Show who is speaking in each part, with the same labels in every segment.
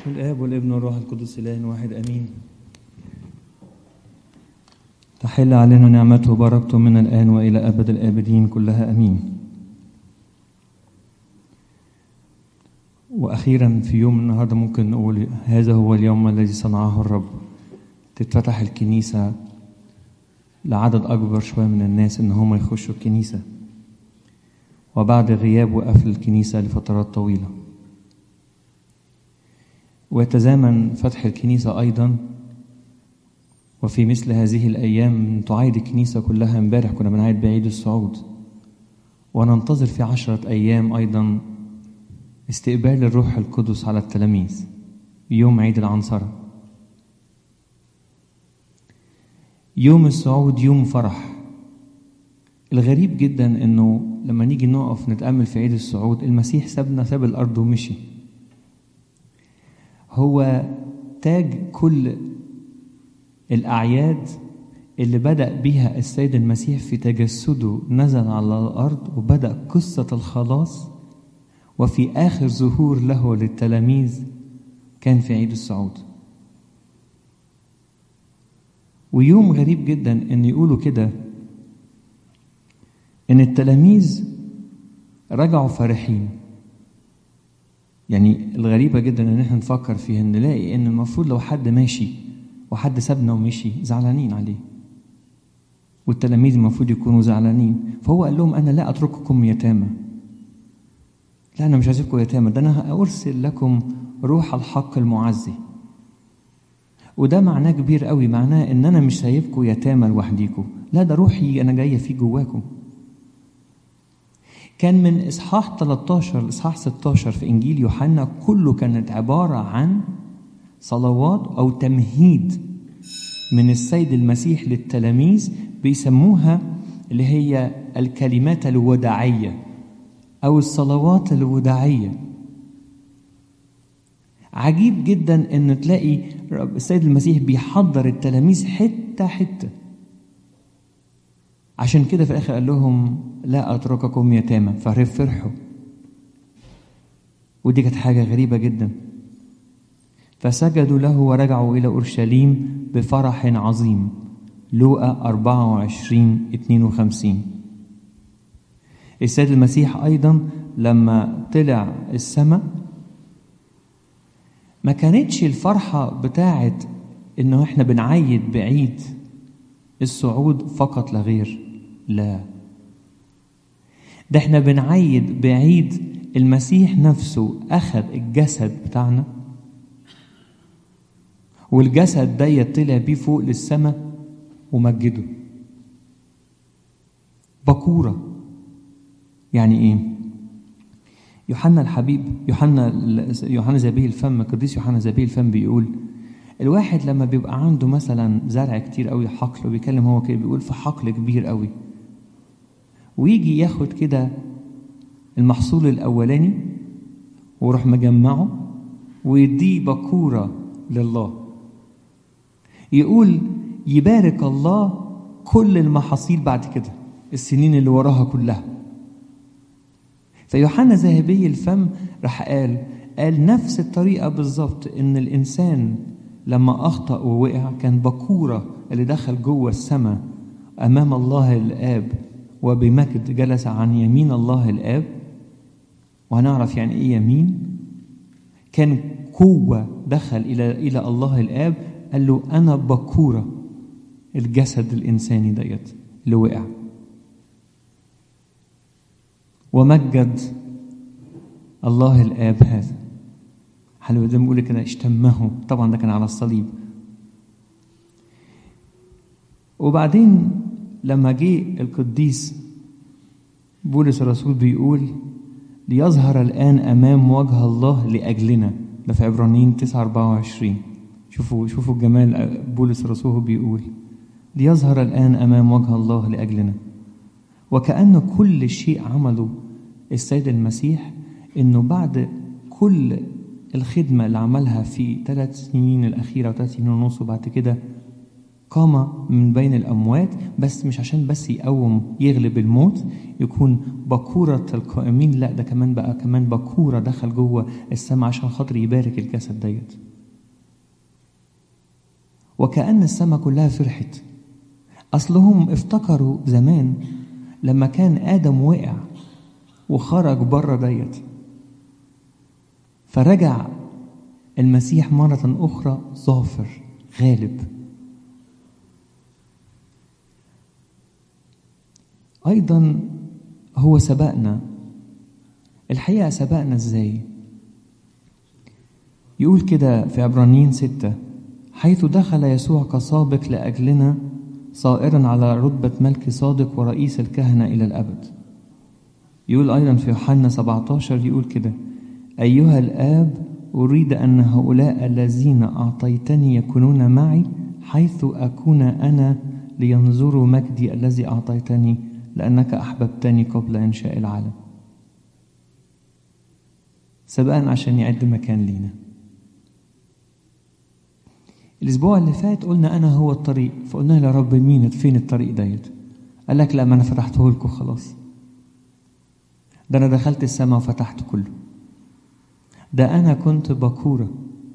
Speaker 1: بسم الآب والابن والروح القدس إله واحد أمين تحل علينا نعمته وبركته من الآن وإلى أبد الآبدين كلها أمين وأخيرا في يوم النهاردة ممكن نقول هذا هو اليوم الذي صنعه الرب تتفتح الكنيسة لعدد أكبر شوية من الناس إن هم يخشوا الكنيسة وبعد غياب وقفل الكنيسة لفترات طويلة ويتزامن فتح الكنيسة أيضا وفي مثل هذه الأيام تعايد الكنيسة كلها امبارح كنا بنعيد بعيد الصعود وننتظر في عشرة أيام أيضا استقبال الروح القدس على التلاميذ يوم عيد العنصرة يوم الصعود يوم فرح الغريب جدا انه لما نيجي نقف نتأمل في عيد الصعود المسيح سابنا ساب الأرض ومشي هو تاج كل الأعياد اللي بدأ بها السيد المسيح في تجسده نزل على الأرض وبدأ قصة الخلاص وفي آخر ظهور له للتلاميذ كان في عيد الصعود ويوم غريب جدا ان يقولوا كده ان التلاميذ رجعوا فرحين يعني الغريبه جدا ان احنا نفكر فيها ان نلاقي ان المفروض لو حد ماشي وحد سابنا ومشي زعلانين عليه والتلاميذ المفروض يكونوا زعلانين فهو قال لهم انا لا اترككم يتامى لا انا مش هسيبكم يتامى ده انا ارسل لكم روح الحق المعزي وده معناه كبير قوي معناه ان انا مش سايبكم يتامى لوحديكم لا ده روحي انا جايه فيه جواكم كان من اصحاح 13 لاصحاح 16 في انجيل يوحنا كله كانت عباره عن صلوات او تمهيد من السيد المسيح للتلاميذ بيسموها اللي هي الكلمات الوداعيه او الصلوات الوداعيه عجيب جدا ان تلاقي السيد المسيح بيحضر التلاميذ حته حته عشان كده في الاخر قال لهم لا اترككم يتامى فرحوا ودي كانت حاجه غريبه جدا فسجدوا له ورجعوا الى اورشليم بفرح عظيم لوقا 24 52 السيد المسيح ايضا لما طلع السماء ما كانتش الفرحة بتاعت إنه إحنا بنعيد بعيد الصعود فقط لا غير لا ده إحنا بنعيد بعيد المسيح نفسه أخذ الجسد بتاعنا والجسد ده طلع بيه فوق للسماء ومجده بكورة يعني إيه؟ يوحنا الحبيب يوحنا يوحنا زبيه الفم القديس يوحنا زبيه الفم بيقول الواحد لما بيبقى عنده مثلا زرع كتير قوي حقل وبيتكلم هو كده بيقول في حقل كبير قوي ويجي ياخد كده المحصول الاولاني ويروح مجمعه ويديه بكوره لله يقول يبارك الله كل المحاصيل بعد كده السنين اللي وراها كلها فيوحنا ذهبي الفم راح قال قال نفس الطريقة بالظبط إن الإنسان لما أخطأ ووقع كان بكورة اللي دخل جوه السماء أمام الله الآب وبمجد جلس عن يمين الله الآب وهنعرف يعني إيه يمين كان قوة دخل إلى إلى الله الآب قال له أنا بكورة الجسد الإنساني ديت اللي وقع ومجد الله الآب هذا حلو زي ما بيقول كده اشتمه طبعا ده كان على الصليب وبعدين لما جه القديس بولس الرسول بيقول ليظهر الآن أمام وجه الله لأجلنا ده في عبرانيين 9 24 شوفوا شوفوا الجمال بولس الرسول هو بيقول ليظهر الآن أمام وجه الله لأجلنا وكأن كل شيء عمله السيد المسيح انه بعد كل الخدمة اللي عملها في ثلاث سنين الأخيرة وثلاث سنين ونص وبعد كده قام من بين الأموات بس مش عشان بس يقوم يغلب الموت يكون بكورة القائمين لا ده كمان بقى كمان بكورة دخل جوه السماء عشان خاطر يبارك الجسد ديت وكأن السماء كلها فرحت أصلهم افتكروا زمان لما كان آدم وقع وخرج بره ديت فرجع المسيح مرة أخرى ظافر غالب أيضا هو سبقنا الحقيقة سبقنا إزاي يقول كده في عبرانيين ستة حيث دخل يسوع كسابق لأجلنا صائرا على رتبة ملك صادق ورئيس الكهنة إلى الأبد يقول أيضا في يوحنا 17 يقول كده أيها الآب أريد أن هؤلاء الذين أعطيتني يكونون معي حيث أكون أنا لينظروا مجدي الذي أعطيتني لأنك أحببتني قبل إنشاء العالم سبقا عشان يعد مكان لينا الأسبوع اللي فات قلنا أنا هو الطريق فقلنا له يا رب مين فين الطريق ديت قال لك لا ما أنا فتحته لكم خلاص ده أنا دخلت السماء وفتحت كله ده أنا كنت بكورة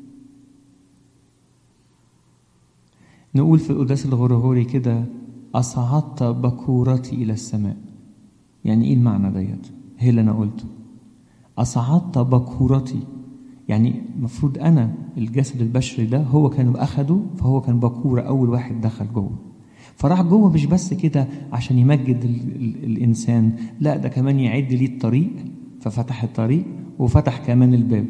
Speaker 1: نقول في القداس الغرغوري كده أصعدت بكورتي إلى السماء يعني إيه المعنى ديت هي اللي أنا قلته أصعدت بكورتي يعني المفروض أنا الجسد البشري ده هو كان أخده فهو كان بكورة أول واحد دخل جوه فراح جوه مش بس كده عشان يمجد ال ال الإنسان لا ده كمان يعد ليه الطريق ففتح الطريق وفتح كمان الباب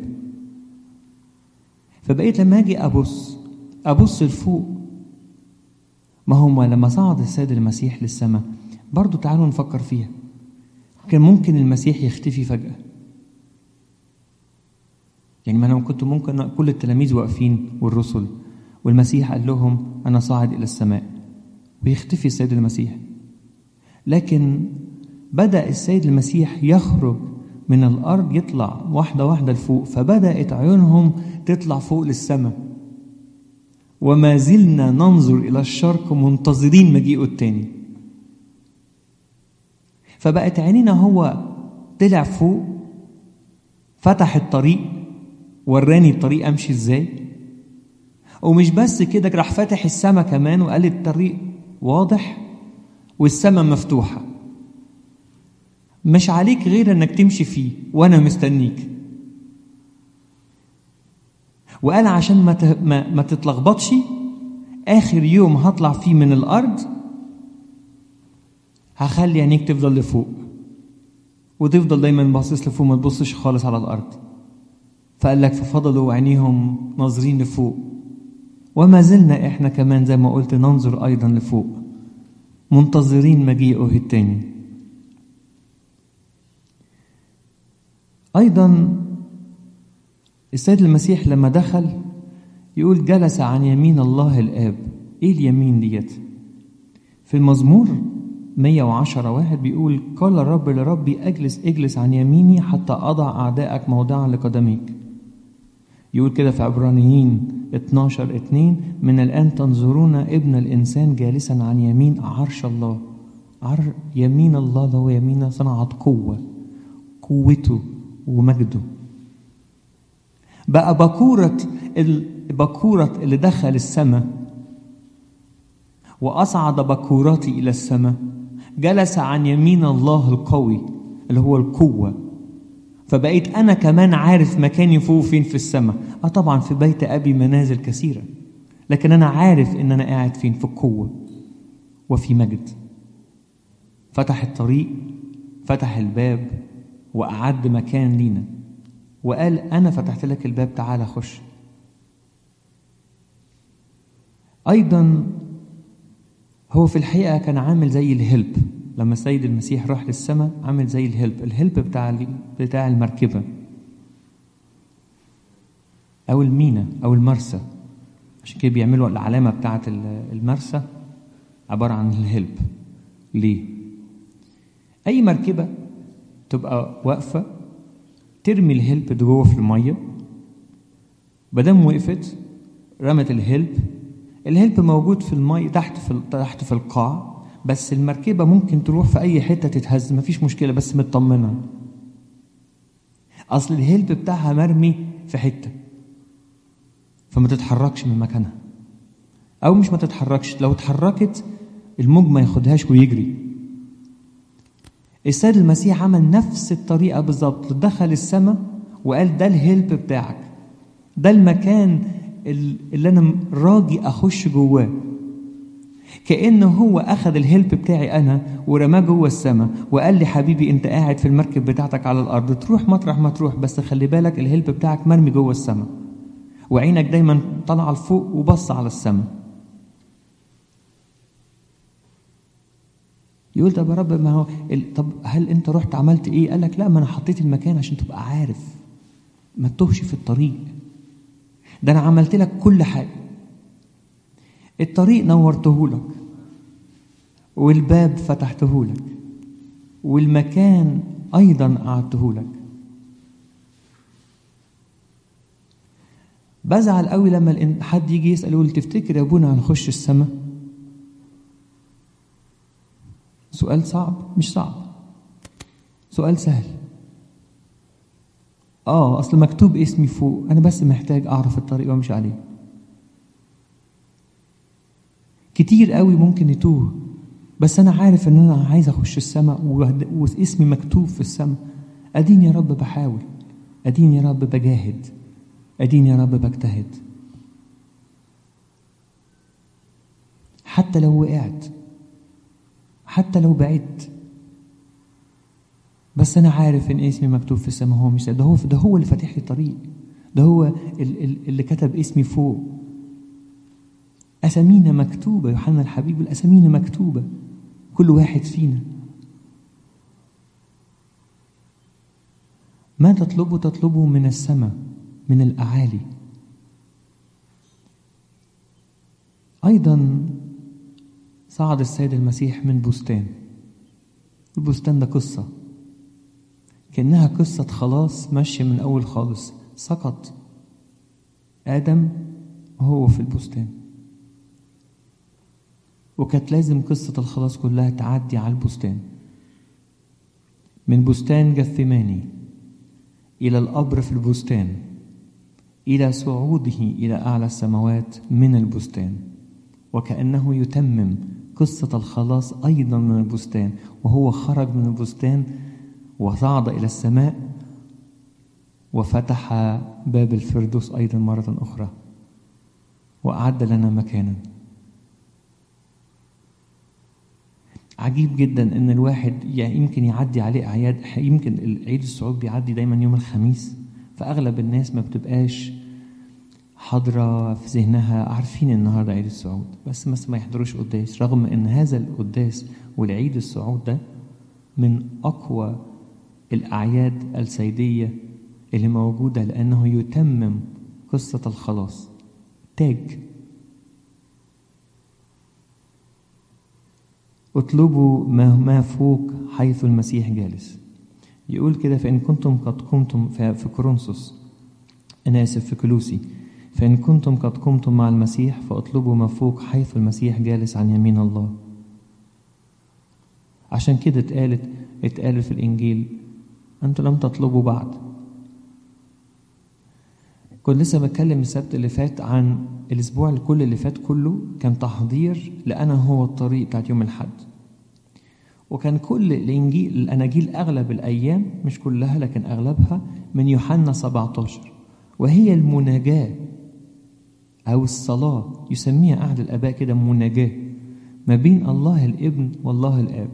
Speaker 1: فبقيت لما أجي أبص أبص لفوق ما هم لما صعد السيد المسيح للسماء برضو تعالوا نفكر فيها كان ممكن المسيح يختفي فجأة يعني ما أنا كنت ممكن كل التلاميذ واقفين والرسل والمسيح قال لهم أنا صاعد إلى السماء ويختفي السيد المسيح لكن بدأ السيد المسيح يخرج من الأرض يطلع واحدة واحدة لفوق فبدأت عيونهم تطلع فوق للسماء وما زلنا ننظر إلى الشرق منتظرين مجيئه التاني فبقت عينينا هو طلع فوق فتح الطريق وراني الطريق امشي ازاي ومش بس كده راح فاتح السما كمان وقال الطريق واضح والسما مفتوحه مش عليك غير انك تمشي فيه وانا مستنيك وقال عشان ما ما, ما تتلخبطش اخر يوم هطلع فيه من الارض هخلي عينيك تفضل لفوق وتفضل دايما باصص لفوق ما تبصش خالص على الارض فقال لك ففضلوا عينيهم ناظرين لفوق وما زلنا احنا كمان زي ما قلت ننظر ايضا لفوق منتظرين مجيئه التاني ايضا السيد المسيح لما دخل يقول جلس عن يمين الله الاب ايه اليمين ديت في المزمور 110 واحد بيقول قال الرب لربي اجلس اجلس عن يميني حتى اضع اعدائك موضعا لقدميك يقول كده في عبرانيين 12 2 من الآن تنظرون ابن الإنسان جالسا عن يمين عرش الله عر يمين الله اللي هو يمين صنعت قوة قوته ومجده بقى بكورة بكورة اللي دخل السماء وأصعد بكورتي إلى السماء جلس عن يمين الله القوي اللي هو القوة فبقيت أنا كمان عارف مكاني فوق فين في السماء آه طبعا في بيت أبي منازل كثيرة لكن أنا عارف إن أنا قاعد فين في القوة وفي مجد فتح الطريق فتح الباب وأعد مكان لينا وقال أنا فتحت لك الباب تعالى خش أيضا هو في الحقيقة كان عامل زي الهلب لما السيد المسيح راح للسماء عامل زي الهلب الهلب بتاع بتاع المركبة أو المينا أو المرسى عشان كده بيعملوا العلامة بتاعة المرسى عبارة عن الهلب ليه؟ أي مركبة تبقى واقفة ترمي الهلب ده جوه في المية مادام وقفت رمت الهلب الهلب موجود في المي تحت في تحت في القاع بس المركبه ممكن تروح في اي حته تتهز مفيش مشكله بس مطمنه اصل الهلب بتاعها مرمي في حته فما تتحركش من مكانها او مش ما تتحركش لو اتحركت الموج ما ياخدهاش ويجري السيد المسيح عمل نفس الطريقه بالظبط دخل السماء وقال ده الهلب بتاعك ده المكان اللي انا راجي اخش جواه كانه هو اخذ الهلب بتاعي انا ورماه جوه السماء وقال لي حبيبي انت قاعد في المركب بتاعتك على الارض تروح مطرح ما تروح بس خلي بالك الهلب بتاعك مرمي جوه السماء وعينك دايما طالعه لفوق وبص على السماء يقول طب يا رب ما هو طب هل انت رحت عملت ايه قال لك لا ما انا حطيت المكان عشان تبقى عارف ما تتوهش في الطريق ده انا عملت لك كل حاجه الطريق نورته لك والباب فتحته لك والمكان ايضا قعدته لك بزعل قوي لما حد يجي يسال يقول تفتكر يا ابونا هنخش السماء سؤال صعب مش صعب سؤال سهل اه اصل مكتوب اسمي فوق انا بس محتاج اعرف الطريق وامشي عليه كتير قوي ممكن يتوه بس انا عارف ان انا عايز اخش السماء واسمي مكتوب في السماء اديني يا رب بحاول اديني يا رب بجاهد اديني يا رب بجتهد حتى لو وقعت حتى لو بعدت بس انا عارف ان اسمي مكتوب في السماء هو مش ده هو ده هو اللي فاتح لي طريق ده هو اللي كتب اسمي فوق اسامينا مكتوبه يوحنا الحبيب الاسامينا مكتوبه كل واحد فينا ما تطلبه تطلبه من السماء من الاعالي ايضا صعد السيد المسيح من بستان البستان ده قصة كأنها قصة خلاص ماشية من أول خالص سقط آدم وهو في البستان وكانت لازم قصة الخلاص كلها تعدي على البستان من بستان جثماني إلى القبر في البستان إلى صعوده إلى أعلى السماوات من البستان وكأنه يتمم قصة الخلاص أيضا من البستان وهو خرج من البستان وصعد إلى السماء وفتح باب الفردوس أيضا مرة أخرى وأعد لنا مكانا عجيب جدا ان الواحد يعني يمكن يعدي عليه اعياد يمكن العيد الصعود بيعدي دايما يوم الخميس فاغلب الناس ما بتبقاش حاضرة في ذهنها عارفين النهاردة عيد الصعود بس بس ما يحضروش قداس رغم ان هذا القداس والعيد الصعود ده من اقوى الاعياد السيدية اللي موجودة لانه يتمم قصة الخلاص تاج اطلبوا ما ما فوق حيث المسيح جالس يقول كده فإن كنتم قد قمتم في كورنثوس أنا آسف في كلوسي فإن كنتم قد قمتم مع المسيح فاطلبوا ما فوق حيث المسيح جالس عن يمين الله عشان كده اتقالت اتقال في الإنجيل أنتم لم تطلبوا بعد كنت لسه بتكلم السبت اللي فات عن الأسبوع الكل اللي فات كله كان تحضير لأنا هو الطريق بتاعت يوم الحد وكان كل الإنجيل الأناجيل أغلب الأيام مش كلها لكن أغلبها من يوحنا 17 وهي المناجاة أو الصلاة يسميها أحد الآباء كده مناجاة ما بين الله الابن والله الآب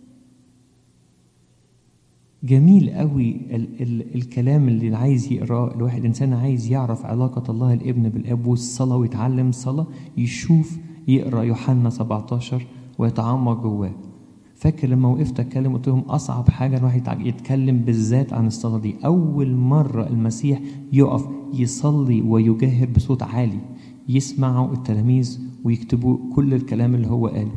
Speaker 1: جميل قوي ال ال الكلام اللي عايز يقراه الواحد انسان عايز يعرف علاقه الله الابن بالاب والصلاه ويتعلم الصلاه يشوف يقرا يوحنا 17 ويتعمق جواه فاكر لما وقفت اتكلم قلت لهم اصعب حاجه الواحد يتكلم بالذات عن الصلاه دي اول مره المسيح يقف يصلي ويجاهر بصوت عالي يسمعوا التلاميذ ويكتبوا كل الكلام اللي هو قاله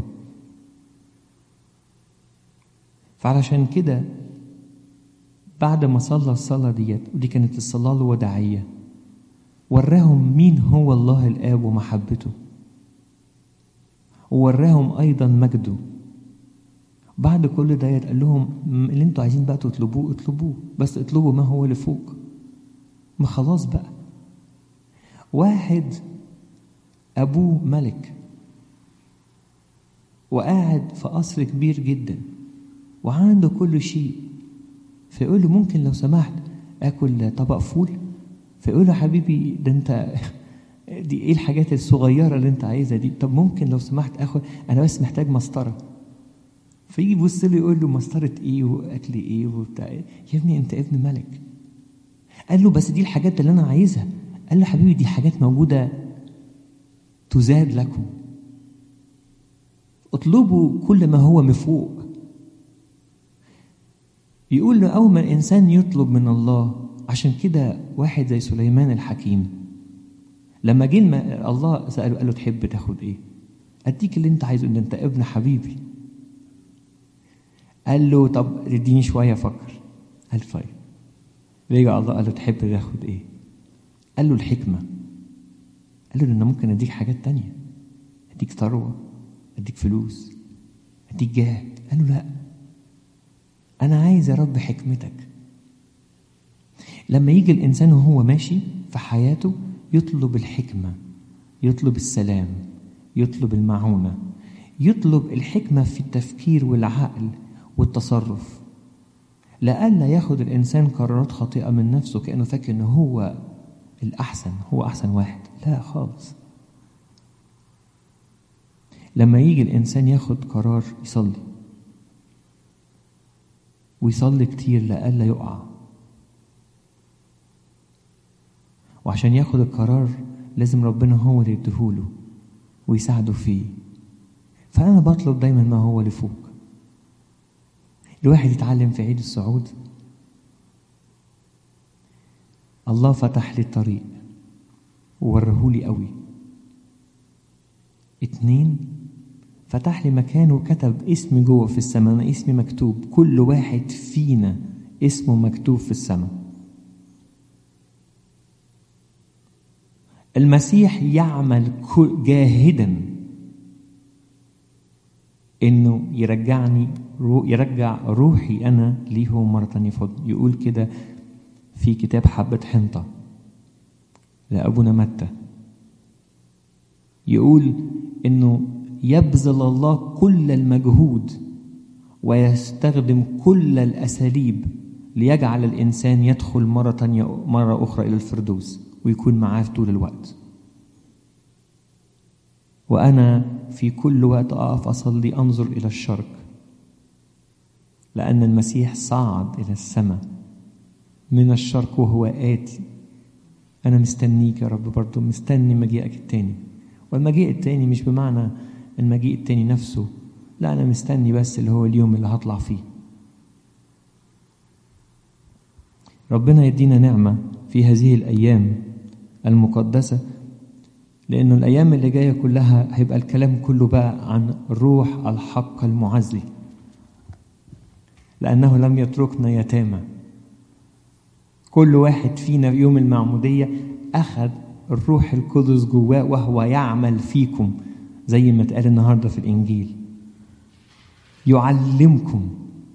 Speaker 1: فعلشان كده بعد ما صلى الصلاة ديت ودي كانت الصلاة الوداعية وراهم مين هو الله الآب ومحبته ووراهم أيضا مجده بعد كل ده قال لهم اللي انتوا عايزين بقى تطلبوه اطلبوه بس اطلبوا ما هو لفوق ما خلاص بقى واحد أبوه ملك وقاعد في قصر كبير جدا وعنده كل شيء فيقول له ممكن لو سمحت اكل طبق فول فيقول له حبيبي ده انت دي ايه الحاجات الصغيره اللي انت عايزها دي طب ممكن لو سمحت اخد انا بس محتاج مسطره فيجي يبص له يقول له مسطره ايه واكل ايه وبتاع ايه يا ابني انت ابن ملك قال له بس دي الحاجات اللي انا عايزها قال له حبيبي دي حاجات موجوده تزاد لكم اطلبوا كل ما هو مفوق يقول له أول ما الإنسان يطلب من الله عشان كده واحد زي سليمان الحكيم لما جه الله سأله قال له تحب تاخد إيه؟ أديك اللي أنت عايزه إن أنت ابن حبيبي قال له طب اديني شوية أفكر قال طيب رجع الله قال له تحب تاخد إيه؟ قال له الحكمة قال له أنا ممكن أديك حاجات تانية أديك ثروة أديك فلوس أديك جاه قال له لأ أنا عايز يا رب حكمتك لما يجي الإنسان وهو ماشي في حياته يطلب الحكمة يطلب السلام يطلب المعونة يطلب الحكمة في التفكير والعقل والتصرف لئلا ياخد الإنسان قرارات خاطئة من نفسه كأنه فاكر إنه هو الأحسن هو أحسن واحد لا خالص لما يجي الإنسان ياخد قرار يصلي ويصلي كتير لئلا يقع وعشان ياخد القرار لازم ربنا هو اللي يديهوله ويساعده فيه فأنا بطلب دايما ما هو لفوق الواحد يتعلم في عيد الصعود الله فتح لي الطريق وورهولي قوي اتنين فتح لي مكان وكتب اسمي جوه في السماء انا اسمي مكتوب كل واحد فينا اسمه مكتوب في السماء المسيح يعمل جاهدا انه يرجعني يرجع روحي انا ليه مره تانية فضل يقول كده في كتاب حبة حنطة لأبونا متى يقول انه يبذل الله كل المجهود ويستخدم كل الأساليب ليجعل الإنسان يدخل مرة تانية مرة أخرى إلى الفردوس ويكون معاه طول الوقت وأنا في كل وقت أقف أصلي أنظر إلى الشرق لأن المسيح صعد إلى السماء من الشرق وهو آتي أنا مستنيك يا رب برضو مستني مجيئك التاني والمجيء التاني مش بمعنى المجيء التاني نفسه لا أنا مستني بس اللي هو اليوم اللي هطلع فيه ربنا يدينا نعمة في هذه الأيام المقدسة لأنه الأيام اللي جاية كلها هيبقى الكلام كله بقى عن روح الحق المعزي لأنه لم يتركنا يتامى كل واحد فينا في يوم المعمودية أخذ الروح القدس جواه وهو يعمل فيكم زي ما اتقال النهارده في الإنجيل يعلمكم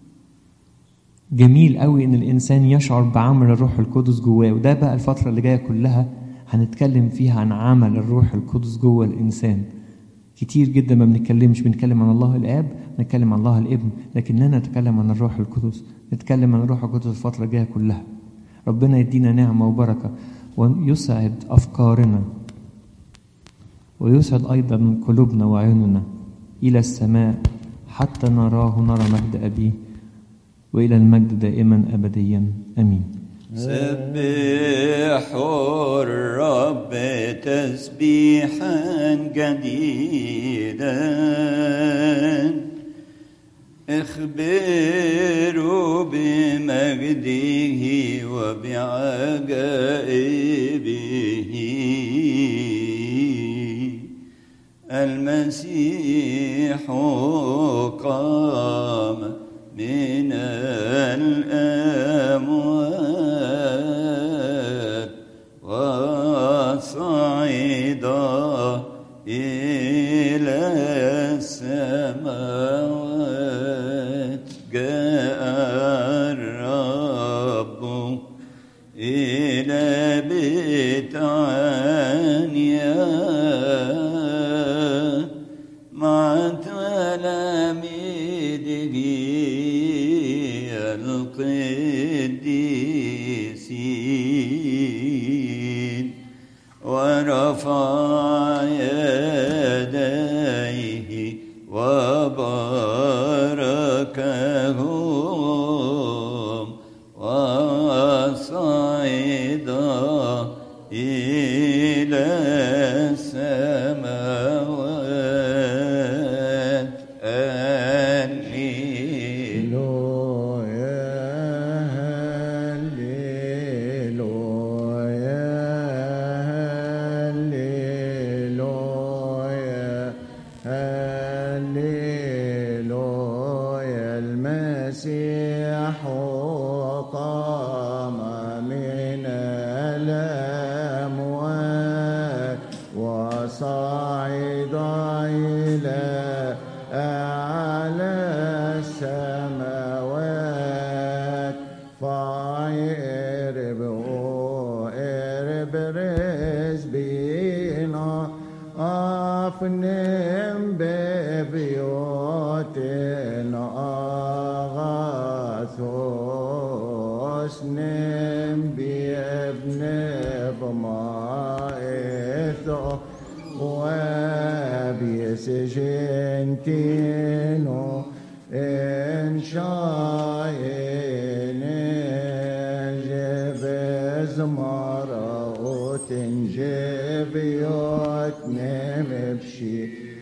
Speaker 1: جميل قوي ان الانسان يشعر بعمل الروح القدس جواه وده بقى الفتره اللي جايه كلها هنتكلم فيها عن عمل الروح القدس جوه الانسان كتير جدا ما بنتكلمش بنتكلم عن الله الاب بنتكلم عن الله الابن لكننا نتكلم عن الروح القدس نتكلم عن الروح القدس الفتره الجايه كلها ربنا يدينا نعمه وبركه ويسعد افكارنا ويسعد ايضا قلوبنا وعيوننا الى السماء حتى نراه نرى مجد ابيه والى المجد دائما ابديا امين
Speaker 2: سبحوا الرب تسبيحا جديدا اخبروا بمجده وبعجائبه المسيح قام من الأموات وصعد إلى السماوات جاء الرب إلى بيتانيا مع تلاميذه القديسين ورفع يديه وباركهم وصعد إلى السماوات آمين
Speaker 3: هللويا هللويا هللويا المسيح قام من الأموات وصعد إلى أعلى السماوات فايرب ارب رزبينا أفنم ببيوتنا أغاثوس نم بابن بمائثو وبيسجنتينو إن شاين جبز مرأوت جبيوت نمبشي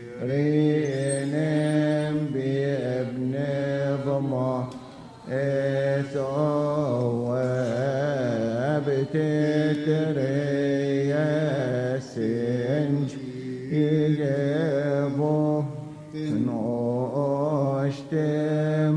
Speaker 3: رينم بابن ضما بتتريا سنج يجيبو نوشتم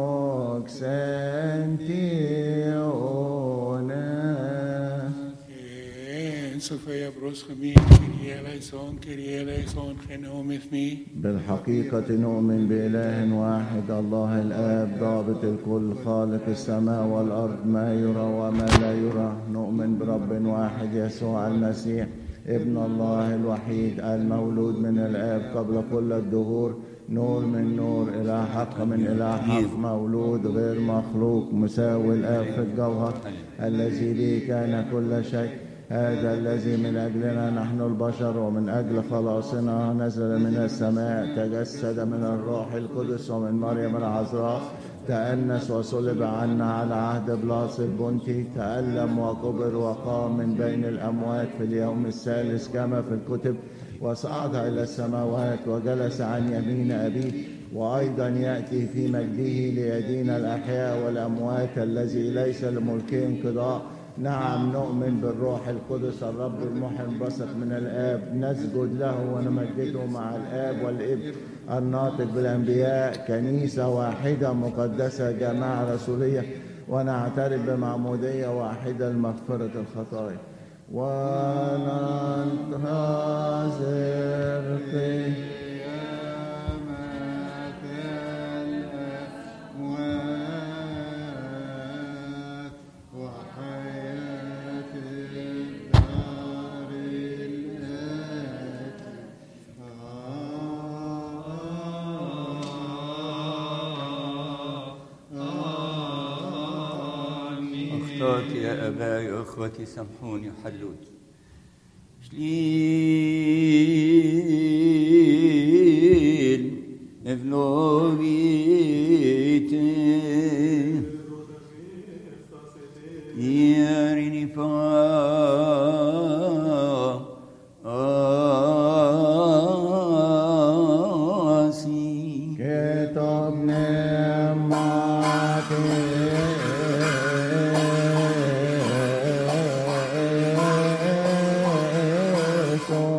Speaker 3: مكسنتيونا
Speaker 4: En Sofia Broschamin, Kyrie eleison, Kyrie eleison, Genom with me.
Speaker 3: بالحقيقة نؤمن بإله واحد الله الآب ضابط الكل خالق السماء والأرض ما يرى وما لا يرى نؤمن برب واحد يسوع المسيح ابن الله الوحيد المولود من الآب قبل كل الدهور نور من نور إلى حق من إلى حق مولود غير مخلوق مساوي الآب في الجوهر الذي به كان كل شيء هذا الذي من أجلنا نحن البشر ومن أجل خلاصنا نزل من السماء تجسد من الروح القدس ومن مريم العذراء تأنس وصلب عنا على عهد بلاس البنطي تألم وقبر وقام من بين الأموات في اليوم الثالث كما في الكتب وصعد إلى السماوات وجلس عن يمين أبيه وأيضا يأتي في مجده ليدين الأحياء والأموات الذي ليس لملكه انقضاء نعم نؤمن بالروح القدس الرب المحي البثق من الآب نسجد له ونمجده مع الآب والابن الناطق بالأنبياء كنيسة واحدة مقدسة جماعة رسولية ونعترف بمعمودية واحدة لمغفرة الخطايا وننتظر قيامة الأموات وحياة الدار الآتي
Speaker 2: أخطأت يا أباي أخوتي سامحوني وحلوني شليل افلوغيتي ياريني فاسي
Speaker 3: كتب نعمة